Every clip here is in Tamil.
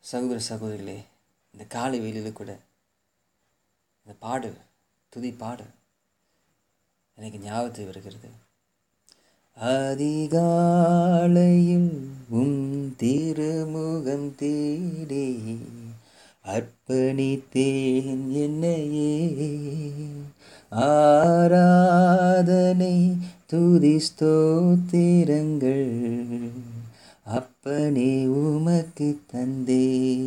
சகோதர சகோதரிகளே இந்த காலை வேளையில் கூட இந்த பாடு துதி பாடு எனக்கு ஞாபகத்தில் வருகிறது அதிகாலையில் உம் திருமுகம் தேடி அர்ப்பணித்தேன் என்னையே ஆராதனை துதி ஸ்தோத்திரங்கள் அப்பனே உமக்கு தந்தே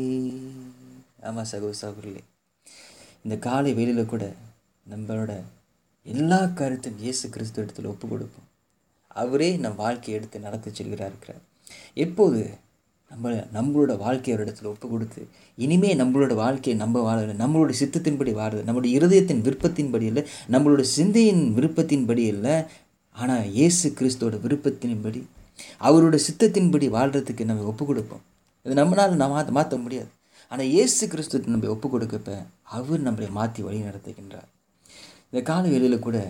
ஆமாம் சகோ சகோதரிகளே இந்த காலை வேளையில் கூட நம்மளோட எல்லா கருத்தும் இயேசு கிறிஸ்து இடத்துல ஒப்பு கொடுப்போம் அவரே நம் வாழ்க்கையை எடுத்து நடத்த செல்கிறார் இருக்கிறார் எப்போது நம்ம நம்மளோட வாழ்க்கையை ஒரு இடத்துல ஒப்பு கொடுத்து இனிமே நம்மளோட வாழ்க்கையை நம்ம வாழ நம்மளோட சித்தத்தின்படி வாழுது நம்மளுடைய இருதயத்தின் விருப்பத்தின்படி இல்லை நம்மளோட சிந்தையின் விருப்பத்தின்படி இல்லை ஆனால் இயேசு கிறிஸ்துவோட விருப்பத்தின்படி அவரோட சித்தத்தின்படி வாழ்கிறதுக்கு நம்ம ஒப்பு கொடுப்போம் இது நம்மளால் நம்ம மாற்ற மாற்ற முடியாது ஆனால் இயேசு கிறிஸ்துவத்தை நம்ம ஒப்பு கொடுக்கப்ப அவர் நம்மளை மாற்றி வழி நடத்துகின்றார் இந்த கால வேளையில் கூட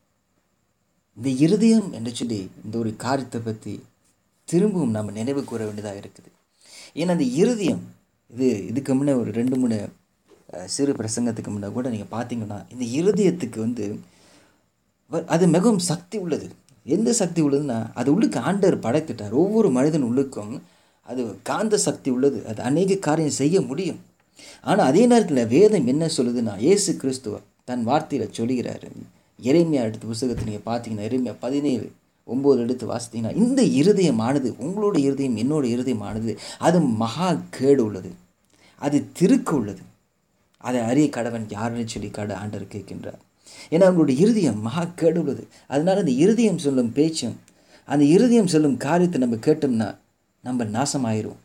இந்த இருதயம் என்று சொல்லி இந்த ஒரு காரியத்தை பற்றி திரும்பவும் நம்ம நினைவு கூற வேண்டியதாக இருக்குது ஏன்னா அந்த இருதயம் இது இதுக்கு முன்னே ஒரு ரெண்டு மூணு அஹ், சிறு பிரசங்கத்துக்கு முன்னே கூட நீங்கள் பார்த்தீங்கன்னா இந்த இருதயத்துக்கு வந்து வ- அது மிகவும் சக்தி உள்ளது எந்த சக்தி உள்ளதுன்னா அது உள்ளுக்கு ஆண்டவர் படைத்துட்டார் ஒவ்வொரு மனிதன் உள்ளுக்கும் அது காந்த சக்தி உள்ளது அது அநேக காரியம் செய்ய முடியும் ஆனால் அதே நேரத்தில் வேதம் என்ன சொல்லுதுன்னா இயேசு கிறிஸ்துவ தன் வார்த்தையில் சொல்லுகிறாரு இறைமையா எடுத்த புத்தகத்தை நீங்கள் பார்த்தீங்கன்னா இறைமையா பதினேழு ஒம்பது எடுத்து வாசித்தீங்கன்னா இந்த இருதயமானது உங்களோட இருதயம் என்னோட இருதயமானது அது மகா கேடு உள்ளது அது திருக்கு உள்ளது அதை அறிய கடவன் யாருன்னு சொல்லி கட ஆண்டவர் கேட்கின்றார் ஏன்னா அவங்களுடைய இருதயம் மகா கேடு உள்ளது அதனால அந்த இருதயம் சொல்லும் பேச்சும் அந்த இருதயம் சொல்லும் காரியத்தை நம்ம கேட்டோம்னா நம்ம நாசமாயிரும்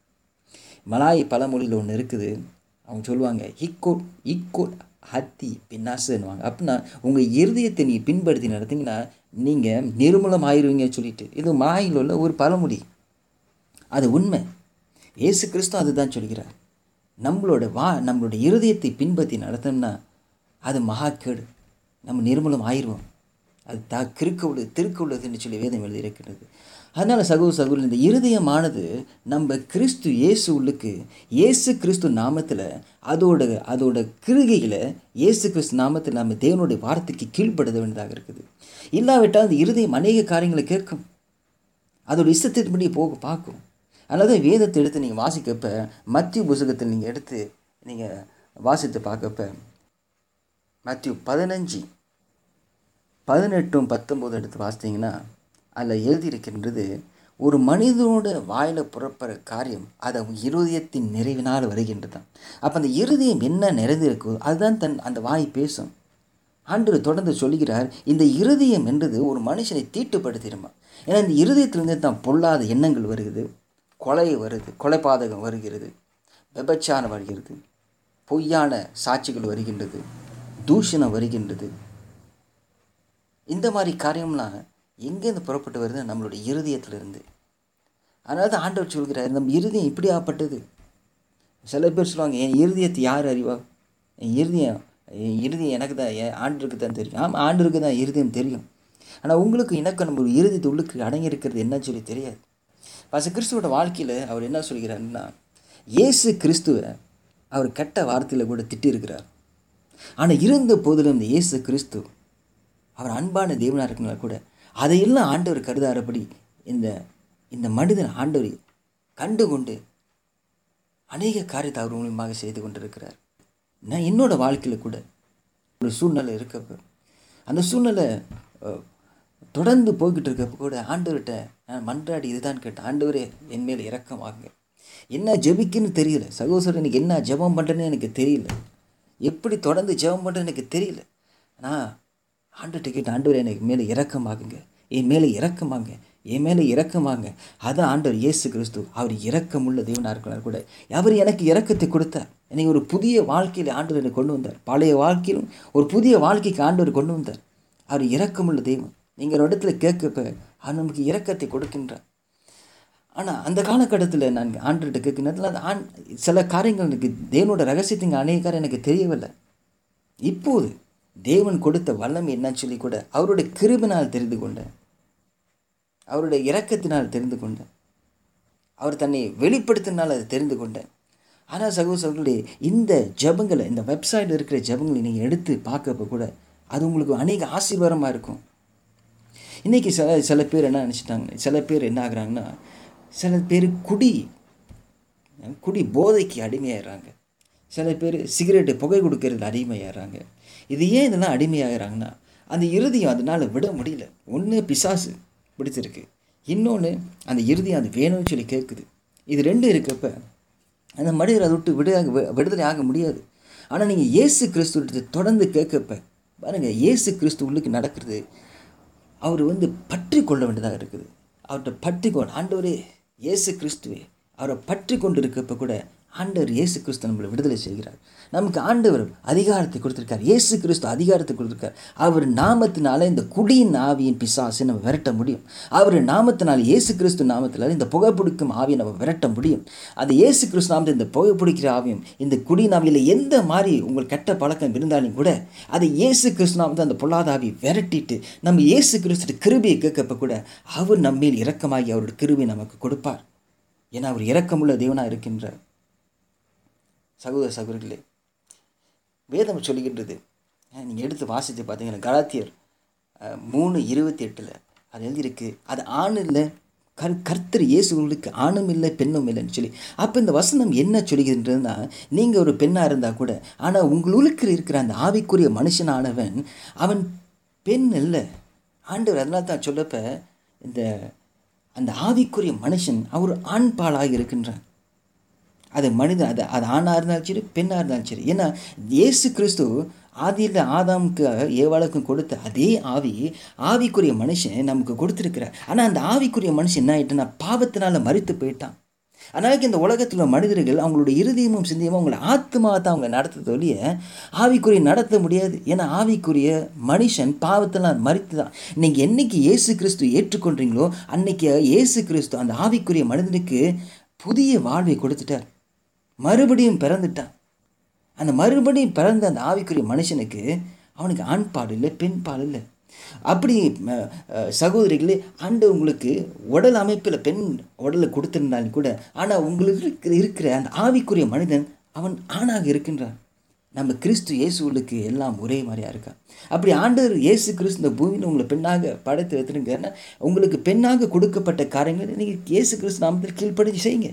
மலாய் பழமொழியில் ஒன்று இருக்குது அவங்க சொல்லுவாங்க இக்கோட் இக்கோட் ஹத்தி பின்னாசுன்னுவாங்க அப்படின்னா உங்கள் இருதயத்தை நீ பின்படுத்தி நடத்தீங்கன்னா நீங்கள் நிர்மூலம் ஆயிருவீங்க சொல்லிட்டு இது மலாயில் உள்ள ஒரு பழமொழி அது உண்மை இயேசு கிறிஸ்து அதுதான் சொல்கிறார் நம்மளோட வா நம்மளோட இருதயத்தை பின்பற்றி நடத்தோம்னா அது மகாக்கேடு நம்ம நிர்மூலம் ஆயிடுவோம் அது த கிறுக்க உள்ளது திருக்க உள்ளதுன்னு சொல்லி வேதம் எழுதியிருக்கிறது அதனால் சகோதர சகோதரி இந்த இருதயமானது நம்ம கிறிஸ்து இயேசு உள்ளுக்கு இயேசு கிறிஸ்து நாமத்தில் அதோட அதோட கிருகைகளை இயேசு கிறிஸ்து நாமத்தில் நம்ம தேவனுடைய வார்த்தைக்கு கீழ்ப்படுத்த வேண்டியதாக இருக்குது இல்லாவிட்டால் அந்த இருதயம் அநேக காரியங்களை கேட்கும் அதோட இஷ்டத்தின்படி போக பார்க்கும் அதனால தான் வேதத்தை எடுத்து நீங்கள் வாசிக்கப்ப மத்திய புத்தகத்தில் நீங்கள் எடுத்து நீங்கள் வாசித்து பார்க்கப்ப மத்திய பதினஞ்சு பதினெட்டும் பத்தொம்போது எடுத்து வாசித்தீங்கன்னா அதில் எழுதியிருக்கின்றது ஒரு மனிதனோட வாயில் புறப்படுற காரியம் அது அவன் இருதயத்தின் நிறைவினால் வருகின்றதான் அப்போ அந்த இருதயம் என்ன நிறைந்திருக்கோ அதுதான் தன் அந்த வாய் பேசும் ஆண்டவர் தொடர்ந்து சொல்லுகிறார் இந்த இருதயம் என்றது ஒரு மனுஷனை தீட்டுப்படுத்திடுமா ஏன்னா இந்த இருதயத்திலிருந்து தான் பொல்லாத எண்ணங்கள் வருகிறது கொலை வருது கொலைபாதகம் வருகிறது விபச்சாரம் வருகிறது பொய்யான சாட்சிகள் வருகின்றது தூஷணம் வருகின்றது இந்த மாதிரி காரியம்லாம் எங்கேருந்து புறப்பட்டு வருது நம்மளுடைய இருதயத்திலிருந்து அதனால தான் ஆண்டவர் சொல்கிறார் நம்ம இருதயம் இப்படி ஆப்பட்டது சில பேர் சொல்லுவாங்க என் இருதயத்தை யார் அறிவா என் இருதயம் என் இருதயம் எனக்கு தான் என் ஆண்டருக்கு தான் தெரியும் ஆமாம் ஆண்டருக்கு தான் இருதயம் தெரியும் ஆனால் உங்களுக்கு எனக்கு நம்ம ஒரு இருதயத்தை உள்ளுக்கு அடங்கி இருக்கிறது என்னன்னு சொல்லி தெரியாது பச கிறிஸ்துவோட வாழ்க்கையில் அவர் என்ன சொல்கிறாருன்னா இயேசு கிறிஸ்துவை அவர் கெட்ட வார்த்தையில் கூட திட்டிருக்கிறார் ஆனால் இருந்த போதிலும் இந்த இயேசு கிறிஸ்து அவர் அன்பான தேவனாக இருக்கனால கூட அதையெல்லாம் ஆண்டவர் கருதாரபடி இந்த இந்த மனிதன் ஆண்டவர் கண்டு கொண்டு அநேக காரியத்தை அவர் மூலியமாக செய்து கொண்டிருக்கிறார் நான் என்னோட வாழ்க்கையில் கூட ஒரு சூழ்நிலை இருக்கப்ப அந்த சூழ்நிலை அஹ், தொடர்ந்து போய்கிட்டு இருக்கப்ப கூட ஆண்டவர்கிட்ட நான் மன்றாடி இதுதான் கேட்டேன் ஆண்டவரே என் மேல் இரக்கமாகுங்க என்ன ஜெபிக்குன்னு தெரியல சகோதரர் எனக்கு என்ன ஜெபம் பண்ணுறேன்னு எனக்கு தெரியல எப்படி தொடர்ந்து ஜெபம் பண்ணுறேன்னு எனக்கு தெரியல ஆனால் ஆண்டவர்கிட்ட கேட்ட ஆண்டவர் எனக்கு மேலே இரக்கமாகுங்க என் மேலே இரக்கமாங்க என் மேலே இரக்கமாங்க அதான் ஆண்டவர் இயேசு கிறிஸ்து அவர் இரக்கமுள்ள தேவனாக இருக்கிறார் கூட அவர் எனக்கு இரக்கத்தை கொடுத்தார் என்னை ஒரு புதிய வாழ்க்கையில் ஆண்டவர் என்னை கொண்டு வந்தார் பழைய வாழ்க்கையிலும் ஒரு புதிய வாழ்க்கைக்கு ஆண்டவர் கொண்டு வந்தார் அவர் இரக்கமுள்ள தெய்வம் நீங்கள் ஒரு இடத்துல கேட்கப்ப அவர் நமக்கு இரக்கத்தை கொடுக்கின்றார் ஆனால் அந்த காலகட்டத்தில் நான் ஆண்டர்கிட்ட கேட்கும் நேரத்தில் அந்த ஆண் சில காரியங்கள் எனக்கு தேவனோட ரகசியத்திங்க அநேக காரியம் எனக்கு தெரியவில்லை இப்போது தேவன் கொடுத்த வல்லமை என்னன்னு சொல்லி கூட அவருடைய கிருபினால் தெரிந்து கொண்டேன் அவருடைய இரக்கத்தினால் தெரிந்து கொண்டேன் அவர் தன்னை வெளிப்படுத்தினால் அதை தெரிந்து கொண்டேன் ஆனால் சகோதர சகோதரி இந்த ஜெபங்களை இந்த வெப்சைட்டில் இருக்கிற ஜெபங்களை நீங்கள் எடுத்து பார்க்கப்ப கூட அது உங்களுக்கு அநேக ஆசீர்வாதமாக இருக்கும் இன்றைக்கி சில சில பேர் என்ன நினச்சிட்டாங்க சில பேர் என்ன ஆகுறாங்கன்னா சில பேர் குடி குடி போதைக்கு அடிமையாகிறாங்க சில பேர் சிகரெட்டு புகை கொடுக்கறதுல அடிமையாகிறாங்க இது ஏன் இதெல்லாம் அடிமையாகிறாங்கன்னா அந்த இறுதியும் அதனால் விட முடியல ஒன்று பிசாசு பிடிச்சிருக்கு இன்னொன்று அந்த இறுதியும் அது வேணும்னு சொல்லி கேட்குது இது ரெண்டும் இருக்கப்ப அந்த மனிதர் அதை விட்டு விடு விடுதலை ஆக முடியாது ஆனால் நீங்கள் இயேசு கிறிஸ்துவத்தை தொடர்ந்து கேட்கப்ப பாருங்கள் இயேசு கிறிஸ்து உள்ளுக்கு நடக்கிறது அவர் வந்து பற்றி கொள்ள வேண்டியதாக இருக்குது அவர்கிட்ட பற்றி கொண்டு ஆண்டவரே இயேசு கிறிஸ்துவே அவரை பற்றி கொண்டு இருக்கப்ப கூட ஆண்டவர் இயேசு கிறிஸ்து நம்மளை விடுதலை செய்கிறார் நமக்கு ஆண்டவர் அதிகாரத்தை கொடுத்துருக்கார் இயேசு கிறிஸ்து அதிகாரத்தை கொடுத்துருக்கார் அவர் நாமத்தினால இந்த குடியின் ஆவியின் பிசாசை நம்ம விரட்ட முடியும் அவர் நாமத்தினால இயேசு கிறிஸ்து நாமத்தினால இந்த புகைப்பிடிக்கும் ஆவியை நம்ம விரட்ட முடியும் அந்த இயேசு கிறிஸ்து நாமத்தை இந்த புகைப்பிடிக்கிற ஆவியும் இந்த குடியின் ஆவியில் எந்த மாதிரி உங்கள் கெட்ட பழக்கம் இருந்தாலும் கூட அதை இயேசு கிறிஸ்து நாமத்தை அந்த பொல்லாத ஆவியை விரட்டிட்டு நம்ம இயேசு கிறிஸ்து கிருபியை கேட்கப்ப கூட அவர் நம்மேல் இரக்கமாகி அவருடைய கிருபை நமக்கு கொடுப்பார் ஏன்னா அவர் இரக்கமுள்ள தேவனாக இருக்கின்றார் சகோதர சகோதரிகளே வேதம் சொல்லுகின்றது நீங்கள் எடுத்து வாசித்து பார்த்தீங்கன்னா கலாத்தியர் அஹ், மூணு இருபத்தி எட்டில் அது எழுதியிருக்கு அது ஆண் இல்லை கர் கர்த்தர் இயேசுகளுக்கு ஆணும் இல்லை பெண்ணும் இல்லைன்னு சொல்லி அப்போ இந்த வசனம் என்ன சொல்லுகின்றதுன்னா நீங்கள் ஒரு பெண்ணாக இருந்தால் கூட ஆனால் உங்களுக்கு இருக்கிற அந்த ஆவிக்குரிய மனுஷனானவன் அவன் பெண் இல்லை ஆண்டவர் அதனால தான் சொல்லப்ப இந்த அந்த ஆவிக்குரிய மனுஷன் அவர் ஆண்பாலாக இருக்கின்றான் அது மனிதன் அது அது ஆணாக இருந்தாலும் சரி பெண்ணாக இருந்தாலும் சரி ஏன்னா இயேசு கிறிஸ்து ஆதியில் ஆதாமுக்கு ஏவாளுக்கும் கொடுத்த அதே ஆவி ஆவிக்குரிய மனுஷன் நமக்கு கொடுத்துருக்கிறார் ஆனால் அந்த ஆவிக்குரிய மனுஷன் என்ன ஆயிட்டுன்னா பாவத்தினால மறித்து போயிட்டான் அதனால இந்த உலகத்தில் உள்ள மனிதர்கள் அவங்களுடைய இருதயமும் சிந்தியமும் அவங்கள ஆத்மாவை தான் அவங்க நடத்த ஒழிய ஆவிக்குரிய நடத்த முடியாது ஏன்னா ஆவிக்குரிய மனுஷன் பாவத்தெல்லாம் மறித்து தான் நீங்கள் என்னைக்கு இயேசு கிறிஸ்து ஏற்றுக்கொண்டீங்களோ அன்னைக்கு இயேசு கிறிஸ்து அந்த ஆவிக்குரிய மனிதனுக்கு புதிய வாழ்வை கொடுத்துட்டார் மறுபடியும் பிறந்துட்டான் அந்த மறுபடியும் பிறந்த அந்த ஆவிக்குரிய மனுஷனுக்கு அவனுக்கு ஆண் பால் இல்லை பெண் பால் இல்லை அப்படி ம, அஹ், சகோதரிகளே ஆண்டு உங்களுக்கு உடல் அமைப்பில் பெண் உடலை கொடுத்திருந்தாலும் கூட ஆனால் உங்களுக்கு இருக்கிற இருக்கிற அந்த ஆவிக்குரிய மனிதன் அவன் ஆணாக இருக்கின்றான் நம்ம கிறிஸ்து இயேசுகளுக்கு எல்லாம் ஒரே மாதிரியா இருக்கா அப்படி ஆண்டவர் இயேசு கிறிஸ்து இந்த பூமியில் உங்களை பெண்ணாக படைத்து வைத்திருங்கன்னா உங்களுக்கு பெண்ணாக கொடுக்கப்பட்ட காரியங்களை நீங்கள் இயேசு கிறிஸ்து நாமத்தில் கீழ்ப்படிஞ்சு செய்யுங்க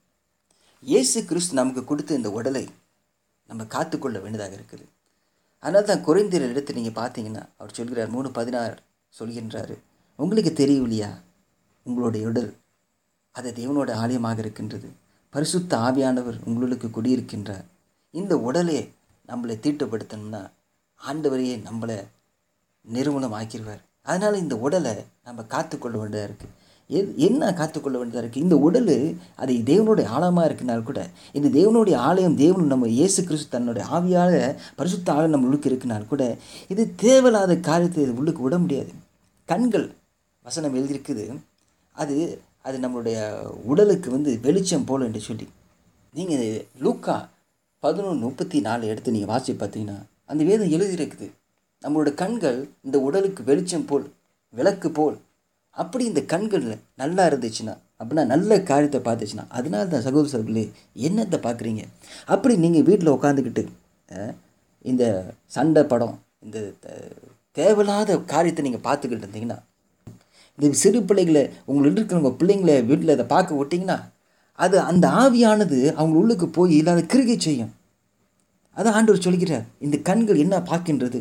இயேசு கிறிஸ்து நமக்கு கொடுத்த இந்த உடலை நம்ம காத்துக்கொள்ள வேண்டியதாக இருக்குது அதனால தான் குறைந்தர் எடுத்து நீங்கள் பார்த்தீங்கன்னா அவர் சொல்கிறார் மூணு பதினாறு சொல்கின்றாரு உங்களுக்கு தெரியவில்லையா உங்களுடைய உடல் அது தேவனோட ஆலயமாக இருக்கின்றது பரிசுத்த ஆவியானவர் உங்களுக்கு குடியிருக்கின்றார் இந்த உடலே நம்மளை தீட்டுப்படுத்தணும்னா ஆண்டவரையே நம்மளை நிறுவனம் ஆக்கிடுவார் அதனால் இந்த உடலை நம்ம காத்துக்கொள்ள வேண்டியதாக இருக்குது எது என்ன காத்துக்கொள்ள வேண்டியதாக இருக்குது இந்த உடல் அது தேவனுடைய ஆழமாக இருக்குனால் கூட இந்த தேவனுடைய ஆலயம் தேவன் நம்ம இயேசு கிறிஸ்து தன்னுடைய ஆவியால் பரிசுத்த ஆலயம் நம்ம உள்ளுக்கு இருக்குனால் கூட இது தேவையில்லாத காரியத்தை இது உள்ளுக்கு விட முடியாது கண்கள் வசனம் எழுதியிருக்குது அது அது நம்மளுடைய உடலுக்கு வந்து வெளிச்சம் போல் என்று சொல்லி நீங்கள் லூக்கா பதினொன்று முப்பத்தி நாலு எடுத்து நீங்கள் வாசி பார்த்தீங்கன்னா அந்த வேதம் எழுதியிருக்குது நம்மளோட கண்கள் இந்த உடலுக்கு வெளிச்சம் போல் விளக்கு போல் அப்படி இந்த கண்கள் நல்லா இருந்துச்சுன்னா அப்படின்னா நல்ல காரியத்தை பார்த்துச்சுன்னா அதனால தான் சகோதர சகோதரர்களே என்னத்தை பார்க்குறீங்க அப்படி நீங்கள் வீட்டில் உட்காந்துக்கிட்டு அஹ், இந்த சண்டை படம் இந்த த- தேவையில்லாத காரியத்தை நீங்கள் பார்த்துக்கிட்டு இருந்தீங்கன்னா இந்த சிறு பிள்ளைகளை உங்களுக்கு இருக்கிறவங்க பிள்ளைங்களை வீட்டில் அதை பார்க்க விட்டிங்கன்னா அது அந்த ஆவியானது அவங்க உள்ளுக்கு போய் இல்லாத கிருகை செய்யும் அதான் ஆண்டவர் சொல்கிறார் இந்த கண்கள் என்ன பார்க்கின்றது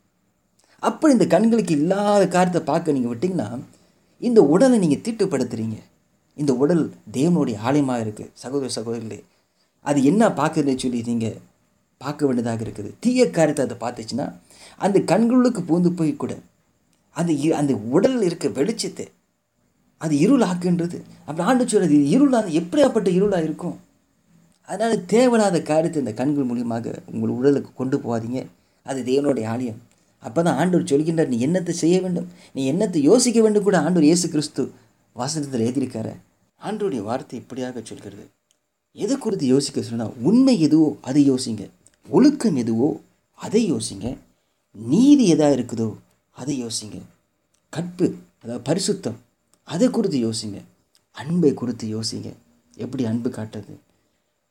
அப்படி இந்த கண்களுக்கு இல்லாத காரியத்தை பார்க்க நீங்கள் விட்டிங்கன்னா இந்த உடலை நீங்கள் தீட்டுப்படுத்துறீங்க இந்த உடல் தேவனுடைய ஆலயமாக இருக்குது சகோதர சகோதரிகளே அது என்ன பார்க்குதுன்னு சொல்லி நீங்கள் பார்க்க வேண்டியதாக இருக்குது தீய காரியத்தை அதை பார்த்துச்சுன்னா அந்த கண்களுக்கு பூந்து போய் கூட அந்த இ- அந்த உடலில் இருக்க வெளிச்சத்தை அது இருள் ஆக்குன்றது அப்படி ஆண்டு சொல்றது இது இருளாக எப்படியாப்பட்ட இருளாக இருக்கும் அதனால் தேவையில்லாத காரியத்தை இந்த கண்கள் மூலியமாக உங்கள் உடலுக்கு கொண்டு போகாதீங்க அது தேவனுடைய ஆலயம் அப்போ தான் ஆண்டவர் சொல்கின்றார் நீ என்னத்தை செய்ய வேண்டும் நீ என்னத்தை யோசிக்க வேண்டும் கூட ஆண்டவர் இயேசு கிறிஸ்து வாசனத்தில் எழுதியிருக்காரு ஆண்டவருடைய வார்த்தை இப்படியாக சொல்கிறது எதை குறித்து யோசிக்க சொன்னால் உண்மை எதுவோ அதை யோசிங்க ஒழுக்கம் எதுவோ அதை யோசிங்க நீதி எதா இருக்குதோ அதை யோசிங்க கற்பு அதாவது பரிசுத்தம் அதை குறித்து யோசிங்க அன்பை குறித்து யோசிங்க எப்படி அன்பு காட்டுறது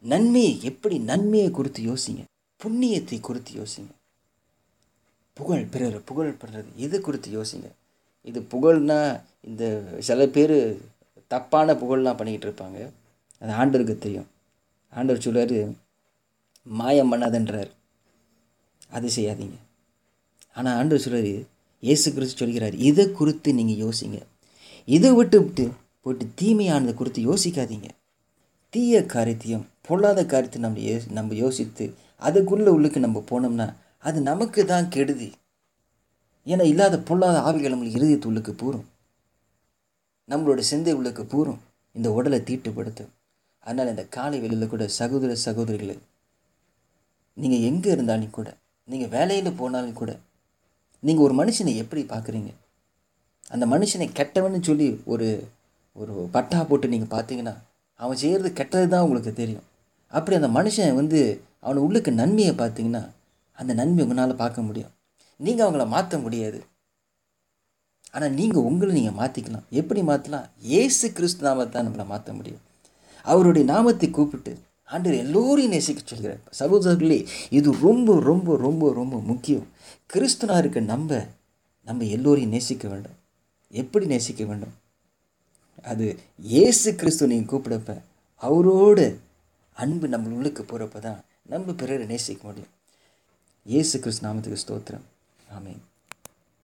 நன்மையை எப்படி நன்மையை குறித்து யோசிங்க புண்ணியத்தை குறித்து யோசிங்க புகழ் பிறர் புகழ் பெறுறது இது குறித்து யோசிங்க இது புகழ்னா இந்த சில பேர் தப்பான புகழ்லாம் பண்ணிக்கிட்டு இருப்பாங்க அது ஆண்டவருக்கு தெரியும் ஆண்டவர் சொல்றாரு மாயம் பண்ணாதன்றார் அது செய்யாதீங்க ஆனால் ஆண்டவர் சொல்றாரு இயேசு கிறிஸ்து சொல்கிறார் இதை குறித்து நீங்கள் யோசிங்க இதை விட்டு விட்டு போட்டு தீமையானதை குறித்து யோசிக்காதீங்க தீய காரியத்தையும் பொல்லாத காரியத்தை நம்ம யோ நம்ம யோசித்து அதுக்குள்ளே உள்ளுக்கு நம்ம போனோம்னா அது நமக்கு தான் கெடுதி ஏன்னா இல்லாத பொல்லாத ஆவிகள் நம்மளுக்கு இருதயத்து உள்ளுக்கு பூரும் நம்மளோட சிந்தை உள்ளுக்கு பூரும் இந்த உடலை தீட்டுப்படுத்தும் அதனால் இந்த காலை வெளியில் கூட சகோதர சகோதரிகளை நீங்கள் எங்கே இருந்தாலும் கூட நீங்கள் வேலையில் போனாலும் கூட நீங்கள் ஒரு மனுஷனை எப்படி பார்க்குறீங்க அந்த மனுஷனை கெட்டவன்னு சொல்லி ஒரு ஒரு பட்டா போட்டு நீங்கள் பார்த்தீங்கன்னா அவன் செய்கிறது கெட்டது தான் உங்களுக்கு தெரியும் அப்படி அந்த மனுஷன் வந்து அவனை உள்ளுக்கு நன்மையை பார்த்தீங்கன்னா அந்த நன்மை உங்களால் பார்க்க முடியும் நீங்கள் அவங்கள மாற்ற முடியாது ஆனால் நீங்கள் உங்களை நீங்கள் மாற்றிக்கலாம் எப்படி மாற்றலாம் ஏசு கிறிஸ்து நாமத்தை நம்மளை மாற்ற முடியும் அவருடைய நாமத்தை கூப்பிட்டு ஆண்டவர் எல்லோரையும் நேசிக்க சொல்கிறார் சகோதரர்களே இது ரொம்ப ரொம்ப ரொம்ப ரொம்ப முக்கியம் கிறிஸ்துனா இருக்க நம்ம நம்ம எல்லோரையும் நேசிக்க வேண்டும் எப்படி நேசிக்க வேண்டும் அது இயேசு கிறிஸ்து நீங்கள் கூப்பிடப்ப அவரோட அன்பு நம்ம உள்ளுக்கு போகிறப்ப தான் நம்ம பிறரை நேசிக்க முடியும் இயேசு கிறிஸ்து நாமத்துக்கு ஸ்தோத்திரம் ஆமென்